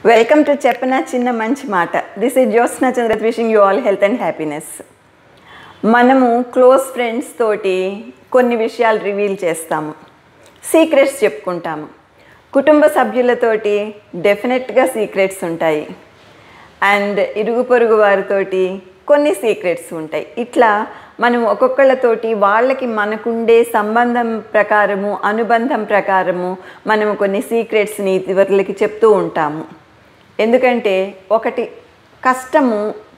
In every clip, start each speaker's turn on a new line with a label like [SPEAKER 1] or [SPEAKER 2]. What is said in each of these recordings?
[SPEAKER 1] welcome to చెప్పన చిన్న మంచి మాట this is Jyotsna Chandra wishing you all health and happiness మనము క్లోజ్ ఫ్రెండ్స్ తోటి కొన్ని విషయాలు రివీల్ చేస్తాము సీక్రెట్స్ చెప్పుకుంటాము కుటుంబ సభ్యులతోటి డెఫినెట్గా సీక్రెట్స్ ఉంటాయి అండ్ ఇరుగు పొరుగు వారితోటి కొన్ని సీక్రెట్స్ ఉంటాయి ఇట్లా మనం ఒక్కొక్కళ్ళతోటి వాళ్ళకి మనకుండే సంబంధం ప్రకారము అనుబంధం ప్రకారము మనము కొన్ని సీక్రెట్స్ని ఇతరులకి చెప్తూ ఉంటాము ఎందుకంటే ఒకటి కష్టము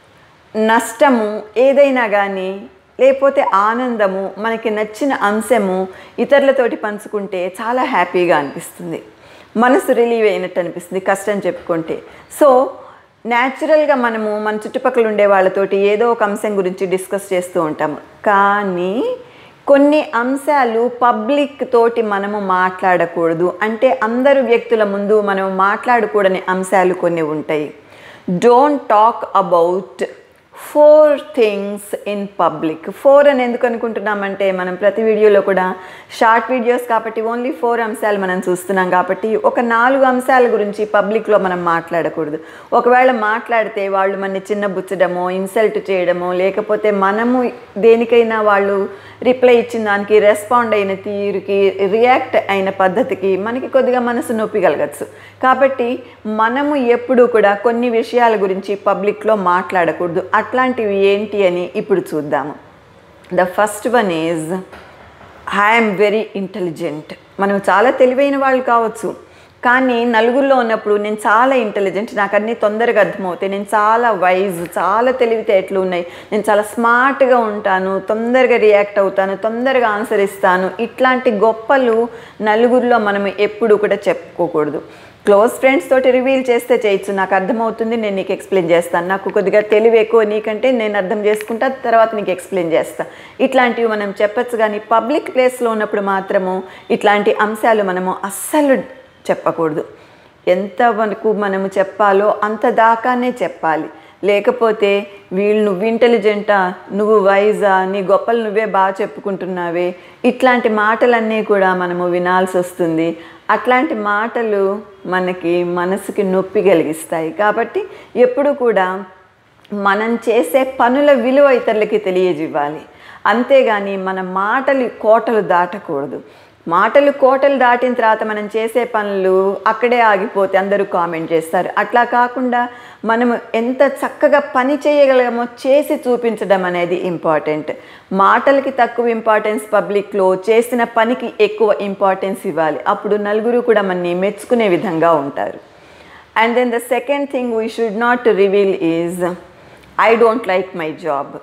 [SPEAKER 1] నష్టము ఏదైనా కానీ లేకపోతే ఆనందము మనకి నచ్చిన అంశము ఇతరులతోటి పంచుకుంటే చాలా హ్యాపీగా అనిపిస్తుంది మనసు రిలీవ్ అయినట్టు అనిపిస్తుంది కష్టం చెప్పుకుంటే సో న్యాచురల్గా మనము మన చుట్టుపక్కల ఉండే వాళ్ళతోటి ఏదో ఒక అంశం గురించి డిస్కస్ చేస్తూ ఉంటాము కానీ కొన్ని అంశాలు పబ్లిక్ తోటి మనము మాట్లాడకూడదు అంటే అందరు వ్యక్తుల ముందు మనం మాట్లాడకూడని అంశాలు కొన్ని ఉంటాయి don't talk about four things in public four అని ఎందుకు అనుకుంటున్నామంటే మనం ప్రతి వీడియోలో కూడా షార్ట్ వీడియోస్ కాబట్టి ఓన్లీ ఫోర్ అంశాలు మనం చూస్తున్నాం కాబట్టి ఒక నాలుగు అంశాల గురించి పబ్లిక్లో మనం మాట్లాడకూడదు ఒకవేళ మాట్లాడితే వాళ్ళు మన చిన్నబుచ్చడమో ఇన్సల్ట్ చేయడమో లేకపోతే మనము దేనికైనా వాళ్ళు రిప్లై ఇచ్చిన దానికి రెస్పాండ్ అయిన తీరుకి రియాక్ట్ అయిన పద్ధతికి మనకి కొద్దిగా మనసు నొప్పి కలగచ్చు కాబట్టి మనము ఎప్పుడూ కూడా కొన్ని విషయాల గురించి పబ్లిక్లో మాట్లాడకూడదు అట్లాంటివి ఏంటి అని ఇప్పుడు చూద్దాము the first one is I'm very intelligent మనం చాలా తెలివైన వాళ్ళు కావచ్చు కానీ నలుగురిలో ఉన్నప్పుడు నేను చాలా ఇంటెలిజెంట్ నాకు అన్నీ తొందరగా అర్థమవుతాయి నేను చాలా వైజ్ చాలా తెలివితేటలు ఉన్నాయి నేను చాలా స్మార్ట్గా ఉంటాను తొందరగా రియాక్ట్ అవుతాను తొందరగా ఆన్సర్ ఇస్తాను ఇట్లాంటి గొప్పలు నలుగురిలో మనం ఎప్పుడు కూడా చెప్పుకోకూడదు క్లోజ్ ఫ్రెండ్స్ తోటి రివీల్ చేస్తే చేయొచ్చు నాకు అర్థమవుతుంది నేను నీకు ఎక్స్ప్లెయిన్ చేస్తాను నాకు కొద్దిగా తెలివి ఎక్కువ నీకంటే నేను అర్థం చేసుకుంటా తర్వాత నీకు ఎక్స్ప్లెయిన్ చేస్తాను ఇట్లాంటివి మనం చెప్పచ్చు కానీ పబ్లిక్ ప్లేస్లో ఉన్నప్పుడు మాత్రము ఇట్లాంటి అంశాలు మనము అస్సలు చెప్పకూడదు ఎంత వరకు మనము చెప్పాలో అంత దాకానే చెప్పాలి లేకపోతే వీళ్ళు నువ్వు ఇంటెలిజెంటా నువ్వు వైజా నీ గొప్పలు నువ్వే బాగా చెప్పుకుంటున్నావే ఇట్లాంటి మాటలన్నీ కూడా మనము వినాల్సి వస్తుంది అట్లాంటి మాటలు మనకి మనసుకి నొప్పి కలిగిస్తాయి కాబట్టి ఎప్పుడు కూడా మనం చేసే పనుల విలువ ఇతరులకి తెలియజేయాలి అంతేగాని మన మాటలు కోటలు దాటకూడదు మాటలు కోటలు దాటిన తర్వాత మనం చేసే పనులు అక్కడే ఆగిపోతే అందరూ కామెంట్ చేస్తారు అట్లా కాకుండా మనము ఎంత చక్కగా పని చేయగలమో చేసి చూపించడం అనేది ఇంపార్టెంట్ మాటలకి తక్కువ ఇంపార్టెన్స్ పబ్లిక్లో చేసిన పనికి ఎక్కువ ఇంపార్టెన్స్ ఇవ్వాలి అప్పుడు నలుగురు కూడా మనని మెచ్చుకునే విధంగా ఉంటారు and then the second thing we should not reveal is I don't like my job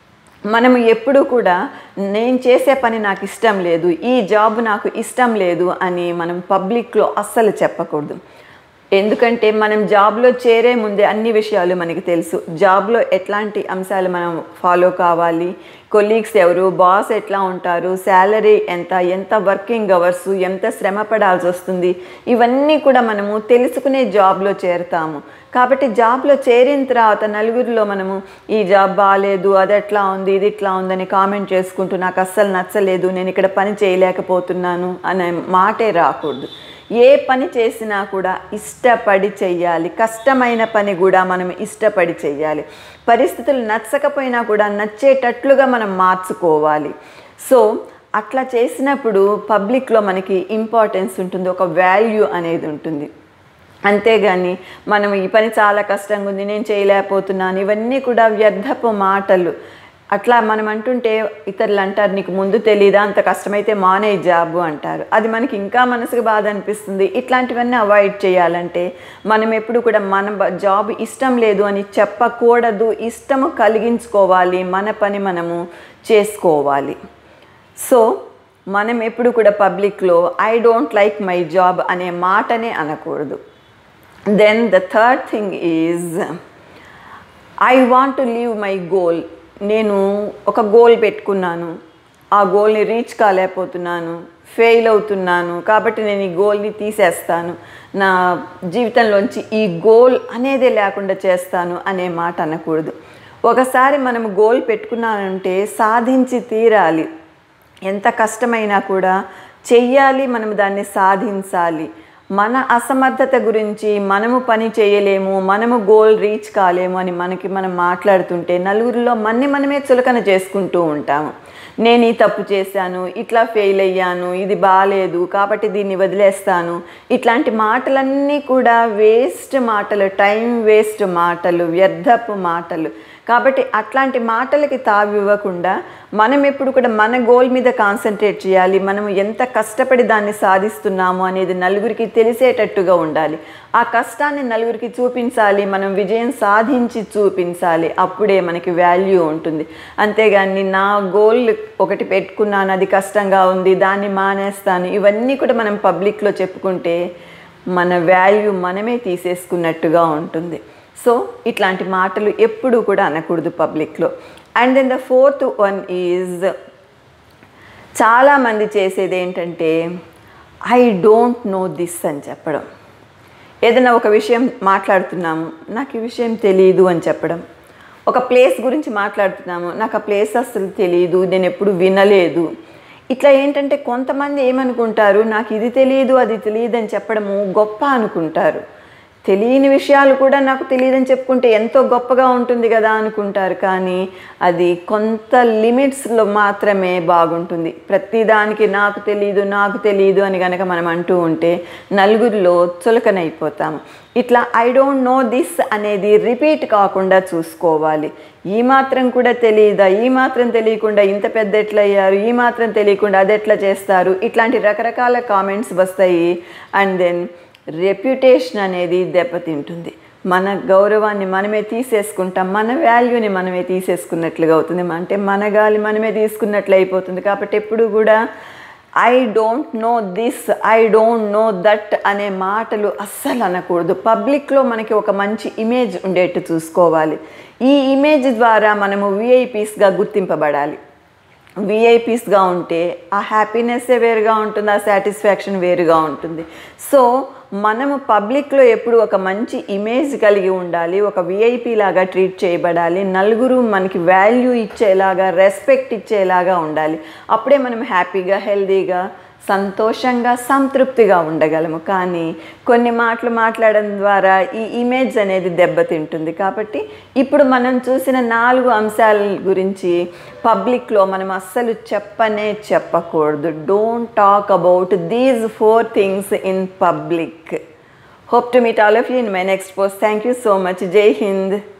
[SPEAKER 1] మనము ఎప్పుడు కూడా నేను చేసే పని నాకు ఇష్టం లేదు ఈ జాబ్ నాకు ఇష్టం లేదు అని మనం పబ్లిక్లో అస్సలు చెప్పకూడదు ఎందుకంటే మనం జాబ్లో చేరే ముందే అన్ని విషయాలు మనకి తెలుసు జాబ్లో ఎట్లాంటి అంశాలు మనం ఫాలో కావాలి కొలీగ్స్ ఎవరు బాస్ ఎట్లా ఉంటారు శాలరీ ఎంత ఎంత వర్కింగ్ అవర్స్ ఎంత శ్రమ పడాల్సి వస్తుంది ఇవన్నీ కూడా మనము తెలుసుకునే జాబ్లో చేరుతాము కాబట్టి జాబ్లో చేరిన తర్వాత నలుగురిలో మనము ఈ జాబ్ బాగాలేదు అది ఎట్లా ఉంది ఇది ఇట్లా ఉందని కామెంట్ చేసుకుంటూ నాకు అస్సలు నచ్చలేదు నేను ఇక్కడ పని చేయలేకపోతున్నాను అనే మాటే రాకూడదు ఏ పని చేసినా కూడా ఇష్టపడి చెయ్యాలి కష్టమైన పని కూడా మనం ఇష్టపడి చెయ్యాలి పరిస్థితులు నచ్చకపోయినా కూడా నచ్చేటట్లుగా మనం మార్చుకోవాలి సో అట్లా చేసినప్పుడు పబ్లిక్లో మనకి ఇంపార్టెన్స్ ఉంటుంది ఒక వాల్యూ అనేది ఉంటుంది అంతేగాని మనం ఈ పని చాలా కష్టంగా ఉంది నేను చేయలేకపోతున్నాను ఇవన్నీ కూడా వ్యర్థపు మాటలు అట్లా మనం అంటుంటే ఇతరులు అంటారు నీకు ముందు తెలీదా అంత కష్టమైతే మానే జాబు అంటారు అది మనకి ఇంకా మనసుకు బాధ అనిపిస్తుంది ఇట్లాంటివన్నీ అవాయిడ్ చేయాలంటే మనం ఎప్పుడు కూడా మన జాబ్ ఇష్టం లేదు అని చెప్పకూడదు ఇష్టము కలిగించుకోవాలి మన పని మనము చేసుకోవాలి సో మనం ఎప్పుడు కూడా పబ్లిక్లో I don't like my job అనే మాటనే అనకూడదు then the third thing is I want to leave my goal నేను ఒక గోల్ పెట్టుకున్నాను ఆ గోల్ని రీచ్ కాలేకపోతున్నాను ఫెయిల్ అవుతున్నాను కాబట్టి నేను ఈ గోల్ని తీసేస్తాను నా జీవితంలోంచి ఈ గోల్ అనేదే లేకుండా చేస్తాను అనే మాట అనకూడదు ఒకసారి మనం గోల్ పెట్టుకున్నానంటే సాధించి తీరాలి ఎంత కష్టమైనా కూడా చెయ్యాలి మనం దాన్ని సాధించాలి మన అసమర్థత గురించి మనము పని చేయలేము మనము గోల్ రీచ్ కాలేము అని మనకి మనం మాట్లాడుతుంటే నలుగురిలో మన్ని మనమే చులకన చేసుకుంటూ ఉంటాము నేను ఈ తప్పు చేశాను ఇట్లా ఫెయిల్ అయ్యాను ఇది బాగాలేదు కాబట్టి దీన్ని వదిలేస్తాను ఇట్లాంటి మాటలన్నీ కూడా వేస్ట్ మాటలు టైం వేస్ట్ మాటలు వ్యర్థపు మాటలు కాబట్టి అట్లాంటి మాటలకి తావివ్వకుండా మనం ఎప్పుడు కూడా మన గోల్ మీద కాన్సన్ట్రేట్ చేయాలి మనం ఎంత కష్టపడి దాన్ని సాధిస్తున్నాము అనేది నలుగురికి తెలిసేటట్టుగా ఉండాలి ఆ కష్టాన్ని నలుగురికి చూపించాలి మనం విజయం సాధించి చూపించాలి అప్పుడే మనకి వాల్యూ ఉంటుంది అంతేగాని నా గోల్ ఒకటి పెట్టుకున్నాను అది కష్టంగా ఉంది దాన్ని మానేస్తాను ఇవన్నీ కూడా మనం పబ్లిక్లో చెప్పుకుంటే మన వాల్యూ మనమే తీసేసుకున్నట్టుగా ఉంటుంది సో ఇట్లాంటి మాటలు ఎప్పుడూ కూడా అనకూడదు పబ్లిక్లో and then the fourth one is చాలామంది చేసేది ఏంటంటే ఐ డోంట్ నో దిస్ అని చెప్పడం ఏదైనా ఒక విషయం మాట్లాడుతున్నాము నాకు ఈ విషయం తెలియదు అని చెప్పడం ఒక ప్లేస్ గురించి మాట్లాడుతున్నాము నాకు ఆ ప్లేస్ అసలు తెలియదు నేను ఎప్పుడు వినలేదు ఇట్లా ఏంటంటే కొంతమంది ఏమనుకుంటారు నాకు ఇది తెలియదు అది తెలియదు అని చెప్పడము గొప్ప అనుకుంటారు తెలియని విషయాలు కూడా నాకు తెలియదని చెప్పుకుంటే ఎంతో గొప్పగా ఉంటుంది కదా అనుకుంటారు కానీ అది కొంత లిమిట్స్లో మాత్రమే బాగుంటుంది ప్రతిదానికి నాకు తెలియదు నాకు తెలియదు అని కనుక మనం అంటూ ఉంటే నలుగురిలో చులకనైపోతాము ఇట్లా ఐ డోంట్ నో దిస్ అనేది రిపీట్ కాకుండా చూసుకోవాలి ఈ మాత్రం కూడా తెలియదా ఈ మాత్రం తెలియకుండా ఇంత పెద్ద ఎట్లా అయ్యారు ఈ మాత్రం తెలియకుండా అది ఎట్లా చేస్తారు ఇట్లాంటి రకరకాల కామెంట్స్ వస్తాయి అండ్ దెన్ రెప్యుటేషన్ అనేది దెబ్బతింటుంది మన గౌరవాన్ని మనమే తీసేసుకుంటాం మన వాల్యూని మనమే తీసేసుకున్నట్లుగా అవుతుంది అంటే మన గాలి మనమే తీసుకున్నట్లు అయిపోతుంది కాబట్టి ఎప్పుడు కూడా I don't know this I don't know that అనే మాటలు అస్సలు అనకూడదు పబ్లిక్లో మనకి ఒక మంచి ఇమేజ్ ఉండేట్టు చూసుకోవాలి ఈ ఇమేజ్ ద్వారా మనము విఐపీస్గా గుర్తింపబడాలి విఐపీస్గా ఉంటే ఆ హ్యాపీనెస్సే వేరుగా ఉంటుంది ఆ సాటిస్ఫాక్షన్ వేరుగా ఉంటుంది సో మనము పబ్లిక్లో ఎప్పుడు ఒక మంచి ఇమేజ్ కలిగి ఉండాలి ఒక విఐపి లాగా ట్రీట్ చేయబడాలి నలుగురు మనకి వాల్యూ ఇచ్చేలాగా రెస్పెక్ట్ ఇచ్చేలాగా ఉండాలి అప్పుడే మనం హ్యాపీగా హెల్దీగా సంతోషంగా సంతృప్తిగా ఉండగలము కానీ కొన్ని మాటలు మాట్లాడడం ద్వారా ఈ ఇమేజ్ అనేది దెబ్బతింటుంది కాబట్టి ఇప్పుడు మనం చూసిన నాలుగు అంశాల గురించి పబ్లిక్లో మనం అస్సలు చెప్పనే చెప్పకూడదు don't talk about these four things in public hope to meet all of you in my next post thank you so much Jai Hind